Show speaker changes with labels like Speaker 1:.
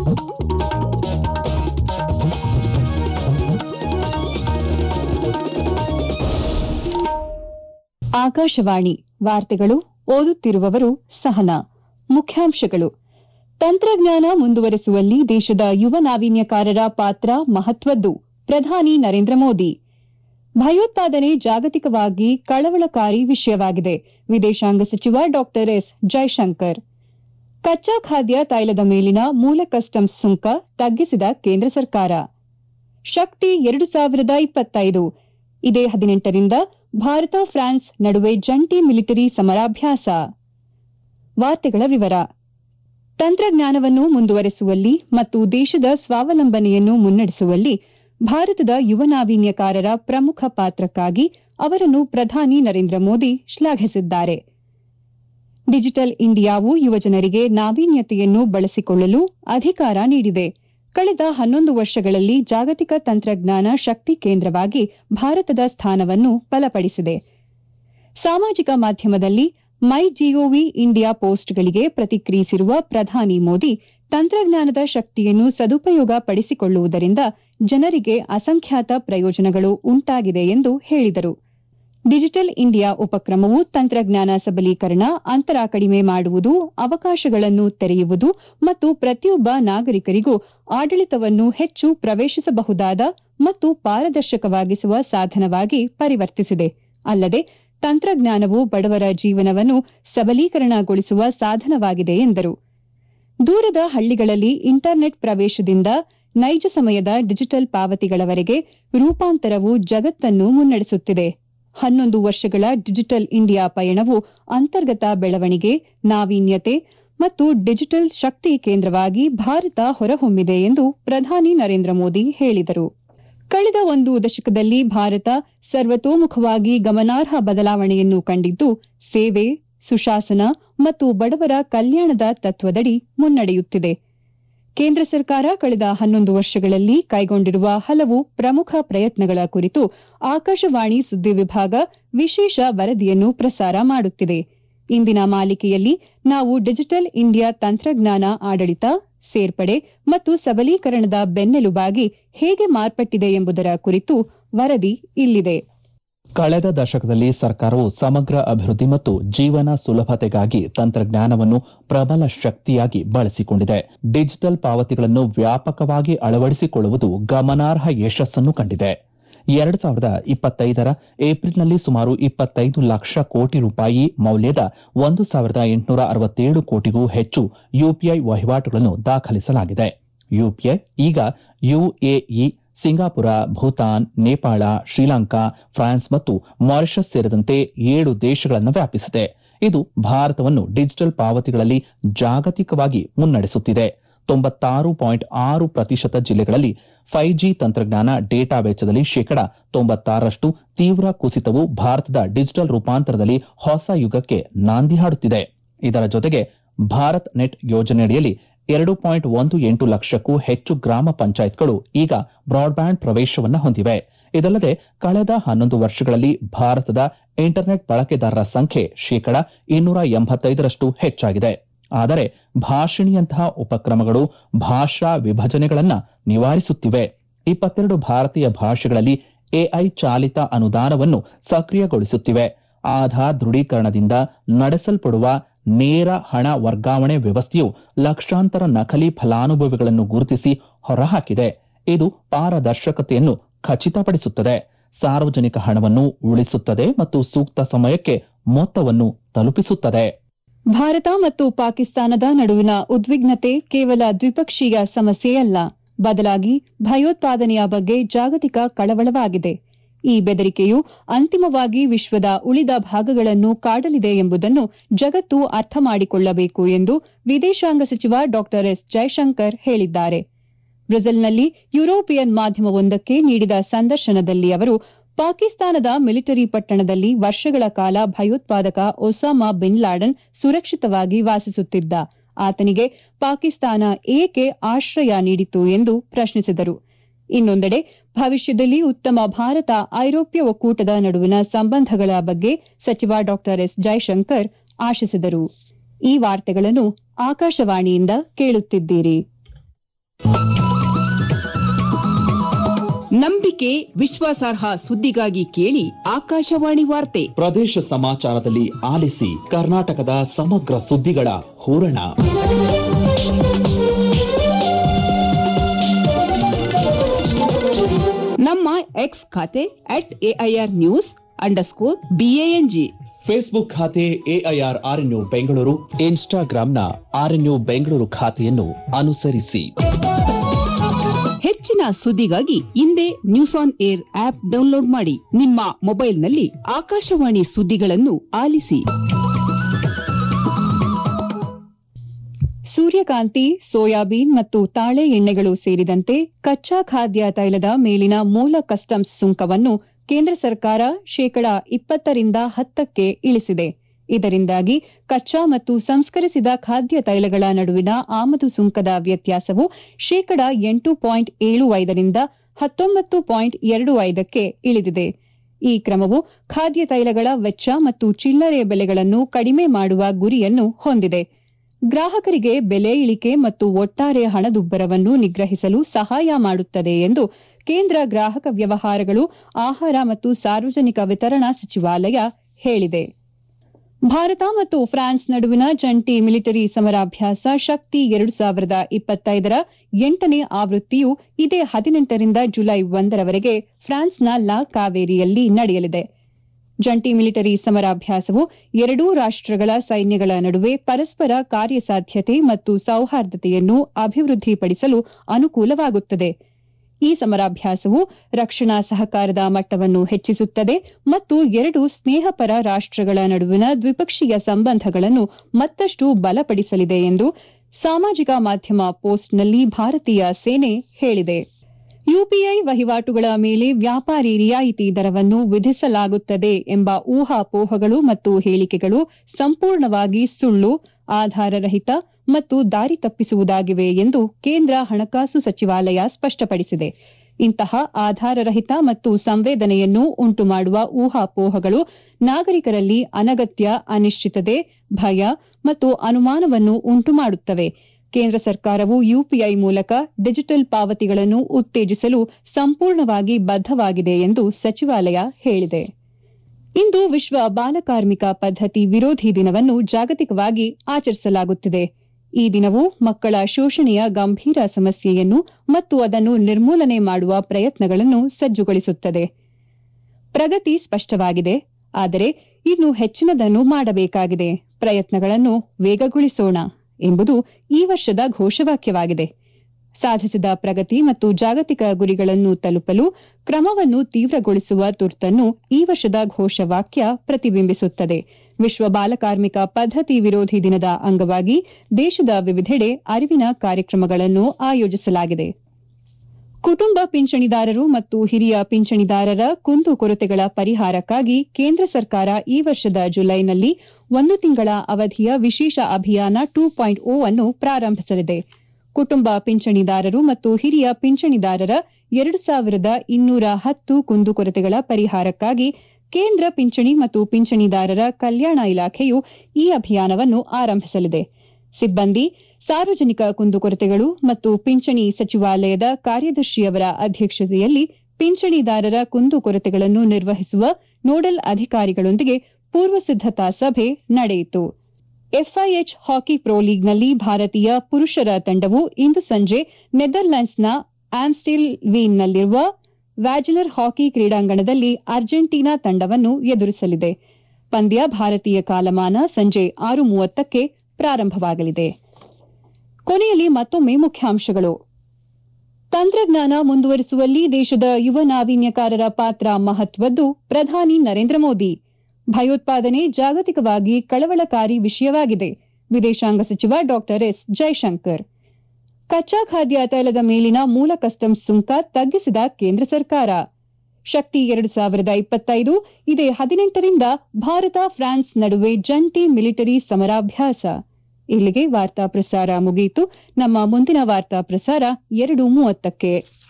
Speaker 1: ಆಕಾಶವಾಣಿ ವಾರ್ತೆಗಳು ಓದುತ್ತಿರುವವರು ಸಹನಾ ಮುಖ್ಯಾಂಶಗಳು ತಂತ್ರಜ್ಞಾನ ಮುಂದುವರೆಸುವಲ್ಲಿ ದೇಶದ ಯುವ ನಾವೀನ್ಯಕಾರರ ಪಾತ್ರ ಮಹತ್ವದ್ದು ಪ್ರಧಾನಿ ನರೇಂದ್ರ ಮೋದಿ ಭಯೋತ್ಪಾದನೆ ಜಾಗತಿಕವಾಗಿ ಕಳವಳಕಾರಿ ವಿಷಯವಾಗಿದೆ ವಿದೇಶಾಂಗ ಸಚಿವ ಡಾ ಎಸ್ ಜೈಶಂಕರ್ ಕಚ್ಚಾ ಖಾದ್ಯ ತೈಲದ ಮೇಲಿನ ಮೂಲ ಕಸ್ಟಮ್ಸ್ ಸುಂಕ ತಗ್ಗಿಸಿದ ಕೇಂದ್ರ ಸರ್ಕಾರ ಶಕ್ತಿ ಎರಡು ಸಾವಿರದ ಇಪ್ಪತ್ತೈದು ಇದೇ ಹದಿನೆಂಟರಿಂದ ಭಾರತ ಫ್ರಾನ್ಸ್ ನಡುವೆ ಜಂಟಿ ಮಿಲಿಟರಿ ಸಮರಾಭ್ಯಾಸ ವಾರ್ತೆಗಳ ವಿವರ ತಂತ್ರಜ್ಞಾನವನ್ನು ಮುಂದುವರೆಸುವಲ್ಲಿ ಮತ್ತು ದೇಶದ ಸ್ವಾವಲಂಬನೆಯನ್ನು ಮುನ್ನಡೆಸುವಲ್ಲಿ ಭಾರತದ ಯುವ ನಾವೀನ್ಯಕಾರರ ಪ್ರಮುಖ ಪಾತ್ರಕ್ಕಾಗಿ ಅವರನ್ನು ಪ್ರಧಾನಿ ನರೇಂದ್ರ ಮೋದಿ ಶ್ಲಾಘಿಸಿದ್ದಾರೆ ಡಿಜಿಟಲ್ ಇಂಡಿಯಾವು ಯುವಜನರಿಗೆ ನಾವೀನ್ಯತೆಯನ್ನು ಬಳಸಿಕೊಳ್ಳಲು ಅಧಿಕಾರ ನೀಡಿದೆ ಕಳೆದ ಹನ್ನೊಂದು ವರ್ಷಗಳಲ್ಲಿ ಜಾಗತಿಕ ತಂತ್ರಜ್ಞಾನ ಶಕ್ತಿ ಕೇಂದ್ರವಾಗಿ ಭಾರತದ ಸ್ಥಾನವನ್ನು ಬಲಪಡಿಸಿದೆ ಸಾಮಾಜಿಕ ಮಾಧ್ಯಮದಲ್ಲಿ ಮೈ ಜಿಒವಿ ಇಂಡಿಯಾ ಪೋಸ್ಟ್ಗಳಿಗೆ ಪ್ರತಿಕ್ರಿಯಿಸಿರುವ ಪ್ರಧಾನಿ ಮೋದಿ ತಂತ್ರಜ್ಞಾನದ ಶಕ್ತಿಯನ್ನು ಸದುಪಯೋಗ ಪಡಿಸಿಕೊಳ್ಳುವುದರಿಂದ ಜನರಿಗೆ ಅಸಂಖ್ಯಾತ ಪ್ರಯೋಜನಗಳು ಉಂಟಾಗಿದೆ ಎಂದು ಹೇಳಿದರು ಡಿಜಿಟಲ್ ಇಂಡಿಯಾ ಉಪಕ್ರಮವು ತಂತ್ರಜ್ಞಾನ ಸಬಲೀಕರಣ ಅಂತರ ಕಡಿಮೆ ಮಾಡುವುದು ಅವಕಾಶಗಳನ್ನು ತೆರೆಯುವುದು ಮತ್ತು ಪ್ರತಿಯೊಬ್ಬ ನಾಗರಿಕರಿಗೂ ಆಡಳಿತವನ್ನು ಹೆಚ್ಚು ಪ್ರವೇಶಿಸಬಹುದಾದ ಮತ್ತು ಪಾರದರ್ಶಕವಾಗಿಸುವ ಸಾಧನವಾಗಿ ಪರಿವರ್ತಿಸಿದೆ ಅಲ್ಲದೆ ತಂತ್ರಜ್ಞಾನವು ಬಡವರ ಜೀವನವನ್ನು ಸಬಲೀಕರಣಗೊಳಿಸುವ ಸಾಧನವಾಗಿದೆ ಎಂದರು ದೂರದ ಹಳ್ಳಿಗಳಲ್ಲಿ ಇಂಟರ್ನೆಟ್ ಪ್ರವೇಶದಿಂದ ನೈಜ ಸಮಯದ ಡಿಜಿಟಲ್ ಪಾವತಿಗಳವರೆಗೆ ರೂಪಾಂತರವು ಜಗತ್ತನ್ನು ಮುನ್ನಡೆಸುತ್ತಿದೆ ಹನ್ನೊಂದು ವರ್ಷಗಳ ಡಿಜಿಟಲ್ ಇಂಡಿಯಾ ಪಯಣವು ಅಂತರ್ಗತ ಬೆಳವಣಿಗೆ ನಾವೀನ್ಯತೆ ಮತ್ತು ಡಿಜಿಟಲ್ ಶಕ್ತಿ ಕೇಂದ್ರವಾಗಿ ಭಾರತ ಹೊರಹೊಮ್ಮಿದೆ ಎಂದು ಪ್ರಧಾನಿ ನರೇಂದ್ರ ಮೋದಿ ಹೇಳಿದರು ಕಳೆದ ಒಂದು ದಶಕದಲ್ಲಿ ಭಾರತ ಸರ್ವತೋಮುಖವಾಗಿ ಗಮನಾರ್ಹ ಬದಲಾವಣೆಯನ್ನು ಕಂಡಿದ್ದು ಸೇವೆ ಸುಶಾಸನ ಮತ್ತು ಬಡವರ ಕಲ್ಯಾಣದ ತತ್ವದಡಿ ಮುನ್ನಡೆಯುತ್ತಿದೆ ಕೇಂದ್ರ ಸರ್ಕಾರ ಕಳೆದ ಹನ್ನೊಂದು ವರ್ಷಗಳಲ್ಲಿ ಕೈಗೊಂಡಿರುವ ಹಲವು ಪ್ರಮುಖ ಪ್ರಯತ್ನಗಳ ಕುರಿತು ಆಕಾಶವಾಣಿ ಸುದ್ದಿ ವಿಭಾಗ ವಿಶೇಷ ವರದಿಯನ್ನು ಪ್ರಸಾರ ಮಾಡುತ್ತಿದೆ ಇಂದಿನ ಮಾಲಿಕೆಯಲ್ಲಿ ನಾವು ಡಿಜಿಟಲ್ ಇಂಡಿಯಾ ತಂತ್ರಜ್ಞಾನ ಆಡಳಿತ ಸೇರ್ಪಡೆ ಮತ್ತು ಸಬಲೀಕರಣದ ಬೆನ್ನೆಲುಬಾಗಿ ಹೇಗೆ ಮಾರ್ಪಟ್ಟಿದೆ ಎಂಬುದರ ಕುರಿತು ವರದಿ ಇಲ್ಲಿದೆ
Speaker 2: ಕಳೆದ ದಶಕದಲ್ಲಿ ಸರ್ಕಾರವು ಸಮಗ್ರ ಅಭಿವೃದ್ಧಿ ಮತ್ತು ಜೀವನ ಸುಲಭತೆಗಾಗಿ ತಂತ್ರಜ್ಞಾನವನ್ನು ಪ್ರಬಲ ಶಕ್ತಿಯಾಗಿ ಬಳಸಿಕೊಂಡಿದೆ ಡಿಜಿಟಲ್ ಪಾವತಿಗಳನ್ನು ವ್ಯಾಪಕವಾಗಿ ಅಳವಡಿಸಿಕೊಳ್ಳುವುದು ಗಮನಾರ್ಹ ಯಶಸ್ಸನ್ನು ಕಂಡಿದೆ ಎರಡು ಸಾವಿರದ ಇಪ್ಪತ್ತೈದರ ಏಪ್ರಿಲ್ನಲ್ಲಿ ಸುಮಾರು ಇಪ್ಪತ್ತೈದು ಲಕ್ಷ ಕೋಟಿ ರೂಪಾಯಿ ಮೌಲ್ಯದ ಒಂದು ಸಾವಿರದ ಎಂಟುನೂರ ಅರವತ್ತೇಳು ಕೋಟಿಗೂ ಹೆಚ್ಚು ಯುಪಿಐ ವಹಿವಾಟುಗಳನ್ನು ದಾಖಲಿಸಲಾಗಿದೆ ಯುಪಿಐ ಈಗ UAE Singapore Bhutan Nepal Sri Lanka France ಮತ್ತು ಮಾರಿಷಸ್ ಸೇರಿದಂತೆ ಏಳು ದೇಶಗಳನ್ನು ವ್ಯಾಪಿಸಿದೆ ಇದು ಭಾರತವನ್ನು ಡಿಜಿಟಲ್ ಪಾವತಿಗಳಲ್ಲಿ ಜಾಗತಿಕವಾಗಿ ಮುನ್ನಡೆಸುತ್ತಿದೆ ತೊಂಬತ್ತಾರು ಪಾಯಿಂಟ್ ಆರು ಪ್ರತಿಶತ ಜಿಲ್ಲೆಗಳಲ್ಲಿ ಫೈವ್ ಜಿ ತಂತ್ರಜ್ಞಾನ ಡೇಟಾ ವೆಚ್ಚದಲ್ಲಿ ಶೇಕಡ ತೊಂಬತ್ತಾರರಷ್ಟು ತೀವ್ರ ಕುಸಿತವು ಭಾರತದ ಡಿಜಿಟಲ್ ರೂಪಾಂತರದಲ್ಲಿ ಹೊಸ ಯುಗಕ್ಕೆ ನಾಂದಿ ಹಾಡುತ್ತಿದೆ ಇದರ ಜೊತೆಗೆ ಭಾರತ್ ನೆಟ್ ಯೋಜನೆಯಡಿಯಲ್ಲಿ ಎರಡು ಪಾಯಿಂಟ್ ಒಂದು ಎಂಟು ಲಕ್ಷಕ್ಕೂ ಹೆಚ್ಚು ಗ್ರಾಮ ಪಂಚಾಯತ್ಗಳು ಈಗ ಬ್ರಾಡ್ಬ್ಯಾಂಡ್ ಪ್ರವೇಶವನ್ನು ಹೊಂದಿವೆ ಇದಲ್ಲದೆ ಕಳೆದ ಹನ್ನೊಂದು ವರ್ಷಗಳಲ್ಲಿ ಭಾರತದ ಇಂಟರ್ನೆಟ್ ಬಳಕೆದಾರರ ಸಂಖ್ಯೆ ಶೇಕಡ ಇನ್ನೂರ ಎಂಬತ್ತೈದರಷ್ಟು ಹೆಚ್ಚಾಗಿದೆ ಆದರೆ ಭಾಷಿಣಿಯಂತಹ ಉಪಕ್ರಮಗಳು ಭಾಷಾ ವಿಭಜನೆಗಳನ್ನ ನಿವಾರಿಸುತ್ತಿವೆ ಇಪ್ಪತ್ತೆರಡು ಭಾರತೀಯ ಭಾಷೆಗಳಲ್ಲಿ ಎಐ ಚಾಲಿತ ಅನುದಾನವನ್ನು ಸಕ್ರಿಯಗೊಳಿಸುತ್ತಿವೆ ಆಧಾರ್ ದೃಢೀಕರಣದಿಂದ ನಡೆಸಲ್ಪಡುವ ನೇರ ಹಣ ವರ್ಗಾವಣೆ ವ್ಯವಸ್ಥೆಯು ಲಕ್ಷಾಂತರ ನಕಲಿ ಫಲಾನುಭವಿಗಳನ್ನು ಗುರುತಿಸಿ ಹೊರಹಾಕಿದೆ ಇದು ಪಾರದರ್ಶಕತೆಯನ್ನು ಖಚಿತಪಡಿಸುತ್ತದೆ ಸಾರ್ವಜನಿಕ ಹಣವನ್ನು ಉಳಿಸುತ್ತದೆ ಮತ್ತು ಸೂಕ್ತ ಸಮಯಕ್ಕೆ ಮೊತ್ತವನ್ನು ತಲುಪಿಸುತ್ತದೆ
Speaker 1: ಭಾರತ ಮತ್ತು ಪಾಕಿಸ್ತಾನದ ನಡುವಿನ ಉದ್ವಿಗ್ನತೆ ಕೇವಲ ದ್ವಿಪಕ್ಷೀಯ ಸಮಸ್ಯೆಯಲ್ಲ ಬದಲಾಗಿ ಭಯೋತ್ಪಾದನೆಯ ಬಗ್ಗೆ ಜಾಗತಿಕ ಕಳವಳವಾಗಿದೆ ಈ ಬೆದರಿಕೆಯು ಅಂತಿಮವಾಗಿ ವಿಶ್ವದ ಉಳಿದ ಭಾಗಗಳನ್ನು ಕಾಡಲಿದೆ ಎಂಬುದನ್ನು ಜಗತ್ತು ಅರ್ಥ ಮಾಡಿಕೊಳ್ಳಬೇಕು ಎಂದು ವಿದೇಶಾಂಗ ಸಚಿವ ಡಾ ಎಸ್ ಜೈಶಂಕರ್ ಹೇಳಿದ್ದಾರೆ ಬ್ರೆಜಿಲ್ನಲ್ಲಿ ಯುರೋಪಿಯನ್ ಮಾಧ್ಯಮವೊಂದಕ್ಕೆ ನೀಡಿದ ಸಂದರ್ಶನದಲ್ಲಿ ಅವರು ಪಾಕಿಸ್ತಾನದ ಮಿಲಿಟರಿ ಪಟ್ಟಣದಲ್ಲಿ ವರ್ಷಗಳ ಕಾಲ ಭಯೋತ್ಪಾದಕ ಒಸಾಮಾ ಬಿನ್ ಲಾಡನ್ ಸುರಕ್ಷಿತವಾಗಿ ವಾಸಿಸುತ್ತಿದ್ದ ಆತನಿಗೆ ಪಾಕಿಸ್ತಾನ ಏಕೆ ಆಶ್ರಯ ನೀಡಿತು ಎಂದು ಪ್ರಶ್ನಿಸಿದರು ಇನ್ನೊಂದೆಡೆ ಭವಿಷ್ಯದಲ್ಲಿ ಉತ್ತಮ ಭಾರತ ಐರೋಪ್ಯ ಒಕ್ಕೂಟದ ನಡುವಿನ ಸಂಬಂಧಗಳ ಬಗ್ಗೆ ಸಚಿವ ಡಾ ಎಸ್ ಜೈಶಂಕರ್ ಆಶಿಸಿದರು ಈ ವಾರ್ತೆಗಳನ್ನು ಆಕಾಶವಾಣಿಯಿಂದ ಕೇಳುತ್ತಿದ್ದೀರಿ
Speaker 3: ನಂಬಿಕೆ ವಿಶ್ವಾಸಾರ್ಹ ಸುದ್ದಿಗಾಗಿ ಕೇಳಿ ಆಕಾಶವಾಣಿ ವಾರ್ತೆ
Speaker 2: ಪ್ರದೇಶ ಸಮಾಚಾರದಲ್ಲಿ ಆಲಿಸಿ ಕರ್ನಾಟಕದ ಸಮಗ್ರ ಸುದ್ದಿಗಳ ಹೂರಣ
Speaker 3: ನಮ್ಮ ಎಕ್ಸ್ ಖಾತೆ at AIR news underscore BANG
Speaker 2: Facebook ಖಾತೆ ಎಐಆರ್ ಆರ್ಎನ್ಯು ಬೆಂಗಳೂರು ಇನ್ಸ್ಟಾಗ್ರಾಂನ ಆರ್ಎನ್ಯು ಬೆಂಗಳೂರು ಖಾತೆಯನ್ನು ಅನುಸರಿಸಿ
Speaker 3: ಹೆಚ್ಚಿನ ಸುದ್ದಿಗಾಗಿ ಹಿಂದೆ news on air app download ಮಾಡಿ ನಿಮ್ಮ ಮೊಬೈಲ್ನಲ್ಲಿ ಆಕಾಶವಾಣಿ ಸುದ್ದಿಗಳನ್ನು ಆಲಿಸಿ
Speaker 1: ಸೂರ್ಯಕಾಂತಿ ಸೋಯಾಬೀನ್ ಮತ್ತು ತಾಳೆ ಎಣ್ಣೆಗಳು ಸೇರಿದಂತೆ ಕಚ್ಚಾ ಖಾದ್ಯ ತೈಲದ ಮೇಲಿನ ಮೂಲ ಕಸ್ಟಮ್ಸ್ ಸುಂಕವನ್ನು ಕೇಂದ್ರ ಸರ್ಕಾರ ಶೇಕಡಾ ಇಪ್ಪತ್ತರಿಂದ ಹತ್ತಕ್ಕೆ ಇಳಿಸಿದೆ ಇದರಿಂದಾಗಿ ಕಚ್ಚಾ ಮತ್ತು ಸಂಸ್ಕರಿಸಿದ ಖಾದ್ಯ ತೈಲಗಳ ನಡುವಿನ ಆಮದು ಸುಂಕದ ವ್ಯತ್ಯಾಸವು ಶೇಕಡಾ ಎಂಟು ಪಾಯಿಂಟ್ ಏಳು ಐದರಿಂದ ಹತ್ತೊಂಬತ್ತು ಪಾಯಿಂಟ್ ಎರಡು ಐದಕ್ಕೆ ಇಳಿದಿದೆ ಈ ಕ್ರಮವು ಖಾದ್ಯ ತೈಲಗಳ ವೆಚ್ಚ ಮತ್ತು ಚಿಲ್ಲರೆ ಬೆಲೆಗಳನ್ನು ಕಡಿಮೆ ಮಾಡುವ ಗುರಿಯನ್ನು ಹೊಂದಿದೆ ಗ್ರಾಹಕರಿಗೆ ಬೆಲೆ ಇಳಿಕೆ ಮತ್ತು ಒಟ್ಟಾರೆ ಹಣದುಬ್ಬರವನ್ನು ನಿಗ್ರಹಿಸಲು ಸಹಾಯ ಮಾಡುತ್ತದೆ ಎಂದು ಕೇಂದ್ರ ಗ್ರಾಹಕ ವ್ಯವಹಾರಗಳು ಆಹಾರ ಮತ್ತು ಸಾರ್ವಜನಿಕ ವಿತರಣಾ ಸಚಿವಾಲಯ ಹೇಳಿದೆ ಭಾರತ ಮತ್ತು ಫ್ರಾನ್ಸ್ ನಡುವಿನ ಜಂಟಿ ಮಿಲಿಟರಿ ಸಮರಾಭ್ಯಾಸ ಶಕ್ತಿ ಎರಡು ಸಾವಿರದ ಇಪ್ಪತ್ತೈದರ ಎಂಟನೇ ಆವೃತ್ತಿಯು ಇದೇ ಹದಿನೆಂಟರಿಂದ ಜುಲೈ ಒಂದರವರೆಗೆ ಫ್ರಾನ್ಸ್ನ ಲಾ ಕಾವೇರಿಯಲ್ಲಿ ನಡೆಯಲಿದೆ ಜಂಟಿ ಮಿಲಿಟರಿ ಸಮರಾಭ್ಯಾಸವು ಎರಡೂ ರಾಷ್ಟಗಳ ಸೈನ್ಯಗಳ ನಡುವೆ ಪರಸ್ಪರ ಕಾರ್ಯಸಾಧ್ಯತೆ ಮತ್ತು ಸೌಹಾರ್ದತೆಯನ್ನು ಅಭಿವೃದ್ಧಿಪಡಿಸಲು ಅನುಕೂಲವಾಗುತ್ತದೆ ಈ ಸಮರಾಭ್ಯಾಸವು ರಕ್ಷಣಾ ಸಹಕಾರದ ಮಟ್ಟವನ್ನು ಹೆಚ್ಚಿಸುತ್ತದೆ ಮತ್ತು ಎರಡು ಸ್ನೇಹಪರ ರಾಷ್ಟಗಳ ನಡುವಿನ ದ್ವಿಪಕ್ಷೀಯ ಸಂಬಂಧಗಳನ್ನು ಮತ್ತಷ್ಟು ಬಲಪಡಿಸಲಿದೆ ಎಂದು ಸಾಮಾಜಿಕ ಮಾಧ್ಯಮ ಪೋಸ್ಟ್ನಲ್ಲಿ ಭಾರತೀಯ ಸೇನೆ ಹೇಳಿದೆ ಯುಪಿಐ ವಹಿವಾಟುಗಳ ಮೇಲೆ ವ್ಯಾಪಾರಿ ರಿಯಾಯಿತಿ ದರವನ್ನು ವಿಧಿಸಲಾಗುತ್ತದೆ ಎಂಬ ಊಹಾಪೋಹಗಳು ಮತ್ತು ಹೇಳಿಕೆಗಳು ಸಂಪೂರ್ಣವಾಗಿ ಸುಳ್ಳು ಆಧಾರರಹಿತ ಮತ್ತು ದಾರಿ ತಪ್ಪಿಸುವುದಾಗಿವೆ ಎಂದು ಕೇಂದ್ರ ಹಣಕಾಸು ಸಚಿವಾಲಯ ಸ್ಪಷ್ಟಪಡಿಸಿದೆ ಇಂತಹ ಆಧಾರರಹಿತ ಮತ್ತು ಸಂವೇದನೆಯನ್ನು ಉಂಟುಮಾಡುವ ಊಹಾಪೋಹಗಳು ನಾಗರಿಕರಲ್ಲಿ ಅನಗತ್ಯ ಅನಿಶ್ಚಿತತೆ ಭಯ ಮತ್ತು ಅನುಮಾನವನ್ನು ಉಂಟುಮಾಡುತ್ತವೆ ಕೇಂದ್ರ ಸರ್ಕಾರವು ಯುಪಿಐ ಮೂಲಕ ಡಿಜಿಟಲ್ ಪಾವತಿಗಳನ್ನು ಉತ್ತೇಜಿಸಲು ಸಂಪೂರ್ಣವಾಗಿ ಬದ್ದವಾಗಿದೆ ಎಂದು ಸಚಿವಾಲಯ ಹೇಳಿದೆ ಇಂದು ವಿಶ್ವ ಬಾಲಕಾರ್ಮಿಕ ಪದ್ಧತಿ ವಿರೋಧಿ ದಿನವನ್ನು ಜಾಗತಿಕವಾಗಿ ಆಚರಿಸಲಾಗುತ್ತಿದೆ ಈ ದಿನವು ಮಕ್ಕಳ ಶೋಷಣೆಯ ಗಂಭೀರ ಸಮಸ್ಯೆಯನ್ನು ಮತ್ತು ಅದನ್ನು ನಿರ್ಮೂಲನೆ ಮಾಡುವ ಪ್ರಯತ್ನಗಳನ್ನು ಸಜ್ಜುಗೊಳಿಸುತ್ತದೆ ಪ್ರಗತಿ ಸ್ಪಷ್ಟವಾಗಿದೆ ಆದರೆ ಇನ್ನು ಹೆಚ್ಚಿನದನ್ನು ಮಾಡಬೇಕಾಗಿದೆ ಪ್ರಯತ್ನಗಳನ್ನು ವೇಗಗೊಳಿಸೋಣ ಎಂಬುದು ಈ ವರ್ಷದ ಘೋಷವಾಕ್ಯವಾಗಿದೆ ಸಾಧಿಸಿದ ಪ್ರಗತಿ ಮತ್ತು ಜಾಗತಿಕ ಗುರಿಗಳನ್ನು ತಲುಪಲು ಕ್ರಮವನ್ನು ತೀವ್ರಗೊಳಿಸುವ ತುರ್ತನ್ನು ಈ ವರ್ಷದ ಘೋಷವಾಕ್ಯ ಪ್ರತಿಬಿಂಬಿಸುತ್ತದೆ ವಿಶ್ವ ಬಾಲಕಾರ್ಮಿಕ ಪದ್ಧತಿ ವಿರೋಧಿ ದಿನದ ಅಂಗವಾಗಿ ದೇಶದ ವಿವಿಧೆಡೆ ಅರಿವಿನ ಕಾರ್ಯಕ್ರಮಗಳನ್ನು ಆಯೋಜಿಸಲಾಗಿದೆ ಕುಟುಂಬ ಪಿಂಚಣಿದಾರರು ಮತ್ತು ಹಿರಿಯ ಪಿಂಚಣಿದಾರರ ಕುಂದುಕೊರತೆಗಳ ಪರಿಹಾರಕ್ಕಾಗಿ ಕೇಂದ್ರ ಸರ್ಕಾರ ಈ ವರ್ಷದ ಜುಲೈನಲ್ಲಿ ಒಂದು ತಿಂಗಳ ಅವಧಿಯ ವಿಶೇಷ ಅಭಿಯಾನ ಟೂ ಪಾಯಿಂಟ್ ಓ ಅನ್ನು ಪ್ರಾರಂಭಿಸಲಿದೆ ಕುಟುಂಬ ಪಿಂಚಣಿದಾರರು ಮತ್ತು ಹಿರಿಯ ಪಿಂಚಣಿದಾರರ ಎರಡು ಸಾವಿರದ ಇನ್ನೂರ ಹತ್ತು ಕುಂದುಕೊರತೆಗಳ ಪರಿಹಾರಕ್ಕಾಗಿ ಕೇಂದ್ರ ಪಿಂಚಣಿ ಮತ್ತು ಪಿಂಚಣಿದಾರರ ಕಲ್ಯಾಣ ಇಲಾಖೆಯು ಈ ಅಭಿಯಾನವನ್ನು ಆರಂಭಿಸಲಿದೆ ಸಿಬ್ಬಂದಿ ಸಾರ್ವಜನಿಕ ಕುಂದುಕೊರತೆಗಳು ಮತ್ತು ಪಿಂಚಣಿ ಸಚಿವಾಲಯದ ಕಾರ್ಯದರ್ಶಿಯವರ ಅಧ್ಯಕ್ಷತೆಯಲ್ಲಿ ಪಿಂಚಣಿದಾರರ ಕುಂದುಕೊರತೆಗಳನ್ನು ನಿರ್ವಹಿಸುವ ನೋಡಲ್ ಅಧಿಕಾರಿಗಳೊಂದಿಗೆ ಪೂರ್ವ ಸಿದ್ದತಾ ಸಭೆ ನಡೆಯಿತು ಎಫ್ಐಎಚ್ ಹಾಕಿ ಪ್ರೊ ಲೀಗ್ನಲ್ಲಿ ಭಾರತೀಯ ಪುರುಷರ ತಂಡವು ಇಂದು ಸಂಜೆ ನೆದರ್ಲೆಂಡ್ಸ್ನ ಆಮ್ಸ್ಟೆಲ್ ವೀನ್ನಲ್ಲಿರುವ ವ್ಯಾಜನರ್ ಹಾಕಿ ಕ್ರೀಡಾಂಗಣದಲ್ಲಿ ಅರ್ಜೆಂಟೀನಾ ತಂಡವನ್ನು ಎದುರಿಸಲಿದೆ ಪಂದ್ಯ ಭಾರತೀಯ ಕಾಲಮಾನ ಸಂಜೆ ಆರು ಮೂವತ್ತಕ್ಕೆ ಪ್ರಾರಂಭವಾಗಲಿದೆ ಕೊನೆಯಲ್ಲಿ ಮತ್ತೊಮ್ಮೆ ಮುಖ್ಯಾಂಶಗಳು ತಂತ್ರಜ್ಞಾನ ಮುಂದುವರಿಸುವಲ್ಲಿ ದೇಶದ ಯುವ ನಾವೀನ್ಯಕಾರರ ಪಾತ್ರ ಮಹತ್ವದ್ದು ಪ್ರಧಾನಿ ನರೇಂದ್ರ ಮೋದಿ ಭಯೋತ್ಪಾದನೆ ಜಾಗತಿಕವಾಗಿ ಕಳವಳಕಾರಿ ವಿಷಯವಾಗಿದೆ ವಿದೇಶಾಂಗ ಸಚಿವ ಡಾ ಎಸ್ ಜೈಶಂಕರ್ ಕಚ್ಚಾ ಖಾದ್ಯ ತೈಲದ ಮೇಲಿನ ಮೂಲ ಕಸ್ಟಮ್ಸ್ ಸುಂಕ ತಗ್ಗಿಸಿದ ಕೇಂದ್ರ ಸರ್ಕಾರ ಶಕ್ತಿ ಎರಡು ಸಾವಿರದ ಇಪ್ಪತ್ತೈದು ಇದೇ ಹದಿನೆಂಟರಿಂದ ಭಾರತ ಫ್ರಾನ್ಸ್ ನಡುವೆ ಜಂಟಿ ಮಿಲಿಟರಿ ಸಮರಾಭ್ಯಾಸ ಇಲ್ಲಿಗೆ ವಾರ್ತಾ ಪ್ರಸಾರ ಮುಗಿಯಿತು ನಮ್ಮ ಮುಂದಿನ ವಾರ್ತಾ ಪ್ರಸಾರ ಎರಡು ಮೂವತ್ತಕ್ಕೆ